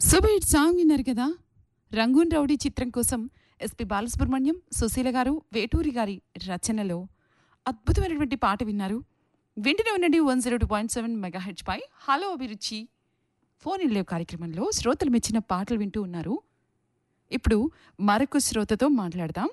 Super hit song విన్నారు కదా Rangoon rowdy చిత్రం కోసం ఎస్పి బాలసుబ్రహ్మణ్యం సుశీల గారు వేటూరి గారి రచనలో అద్భుతమైనటువంటి పాట విన్నారు వింటూనే ఉండండి one zero two point seven megahertz పై హలో అభిరుచి ఫోన్ ఇల్లేవ్ కార్యక్రమంలో శ్రోతలు మెచ్చిన పాటలు వింటూ ఉన్నారు ఇప్పుడు మరొక శ్రోతతో మాట్లాడదాం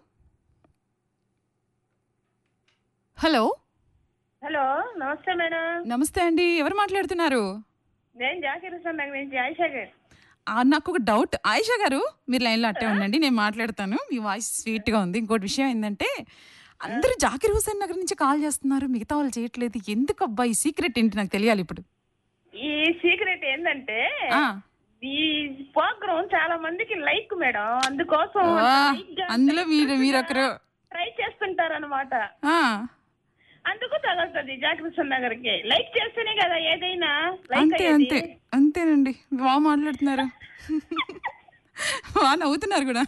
హలో హలో నమస్తే మేడం నమస్తే అండి ఎవరు మాట్లాడుతున్నారు నేను జాకిర్ హుస్సేన్ నగర్ నుంచి ఆయిషా గారు ఆ, నాకు ఒక డౌట్ ఆయిషా గారు మీరు లైన్లో అట్టే ఉండండి నేను మాట్లాడతాను మీ వాయిస్ స్వీట్గా ఉంది ఇంకోటి విషయం ఏంటంటే అందరూ జాకిర్ హుసేన్ నగర్ నుంచి కాల్ చేస్తున్నారు మిగతా వాళ్ళు చేయట్లేదు ఎందుకు అబ్బా ఈ సీక్రెట్ ఏంటి నాకు తెలియాలి ఇప్పుడు ఈ సీక్రెట్ ఏంటంటే ఆ, ఈ ప్రోగ్రామ్ చాలా మందికి లైక్ మేడం అందుకోసం వా, అందులో మీరు మీరొకరు ట్రై చేస్తుంటారు అనమాట ఆ, అందుకు తగులుతుంది జాకిర్ హుస్సేన్ నగర్ కి లైక్ చేస్తేనే కదా ఏదైనా లైక్ అంతే అంతే అంతేనండి బాగా మాట్లాడుతున్నారు బాగా నవ్వుతున్నారు కూడా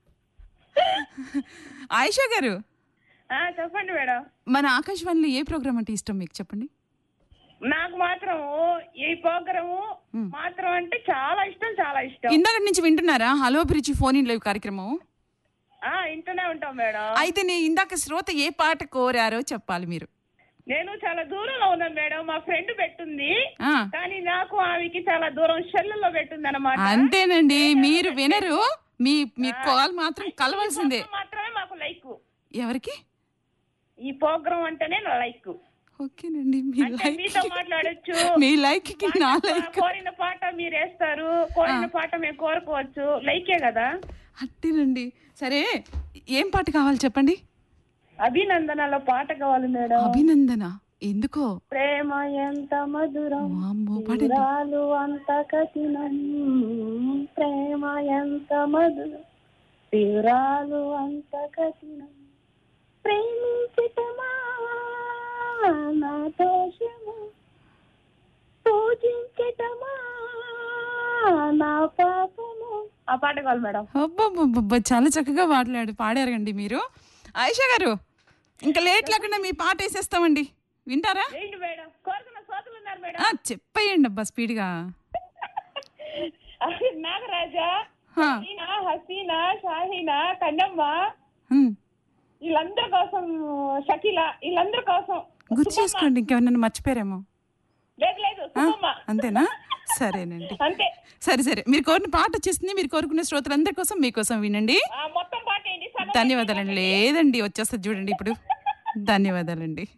ఆయిషా గారు చెప్పండి మేడం మన ఆకాశవాణిలో ఏ ప్రోగ్రామ్ అంటే ఇష్టం మీకు చెప్పండి నాకు మాత్రం ఈ ప్రోగ్రాము మాత్రం అంటే చాలా ఇష్టం చాలా ఇష్టం ఇందాక నుంచి వింటున్నారా హలో బ్రిడ్జి ఫోన్ ఇన్ లైవ్ కార్యక్రమం ఆ ఇంటూనే ఉంటాం మేడం అయితే నేను ఇందాక శ్రోత ఏ పాట కోరారో చెప్పాలి మీరు నేను చాలా దూరంలో ఉన్నాను మేడం మా ఫ్రెండ్ పెట్టుంది ఆ, కానీ నాకు ఆమెకి చాలా దూరం షెల్లులో పెట్టింది అనమాట అంతేనండి మీరు వినరు మీ మీ కాల్ మాత్రం కలవాల్సిందే మాత్రమే మాకు లైక్ ఎవరికి ఈ ప్రోగ్రామ్ అంటేనే నా లైక్ ఓకేనండి మీ అంటే లైక్ మీతో మాట్లాడొచ్చు మీ లైక్ కి నా లైక్ కోరిన పాట మీరు వేస్తారు కోరిన పాట మేము కోరుకోవచ్చు లైకే కదా అట్టేనండి సరే ఏం పాట కావాలి చెప్పండి అభినందనలో పాట కావాలి మేడం అభినందన ఎందుకో ప్రేమ ఎంత మధురం వామ్మో, పాడండి తీరాలు అంత కఠినం ప్రేమ ఎంత మధురం తీరాలు అంత కఠినం ప్రేమించటమా నా దోషము పూజించటమా నా పాపము ఆ పాట కావాలి మేడం అబ్బబ్బబ్బబ్బ చాలా చక్కగా మాట్లాడు పాడారండి మీరు ఆయిషా గారు ఇంకా లేట్ లేకుండా మీ పాట వేసేస్తామండి వింటారా ఏంటి మేడం కోరుకున్న సోదరులు ఉన్నారు మేడం ఆ, చెప్పేయండి అబ్బా స్పీడ్గా నాగరాజా హా, హసీనా హసీనా షాహీనా కన్నమ్మ హ్మ్. వీళ్ళందరి కోసం షకీల వీళ్ళందరి కోసం గుర్తు చేసుకోండి ఇంకెవరన్నా మర్చిపోయారేమో లేదు లేదు ఆ, సుబ్బమ్మ అంతేనా సరేనండి అంతే సరే సరే మీరు కోరిన పాట వచ్చేసింది మీరు కోరుకునే శ్రోతలందరి కోసం మీకోసం వినండి ఆ, మొత్తం పాట ఏంటి సగం ధన్యవాదాలండి లేదండి వచ్చేస్తుంది చూడండి ఇప్పుడు ధన్యవాదాలండి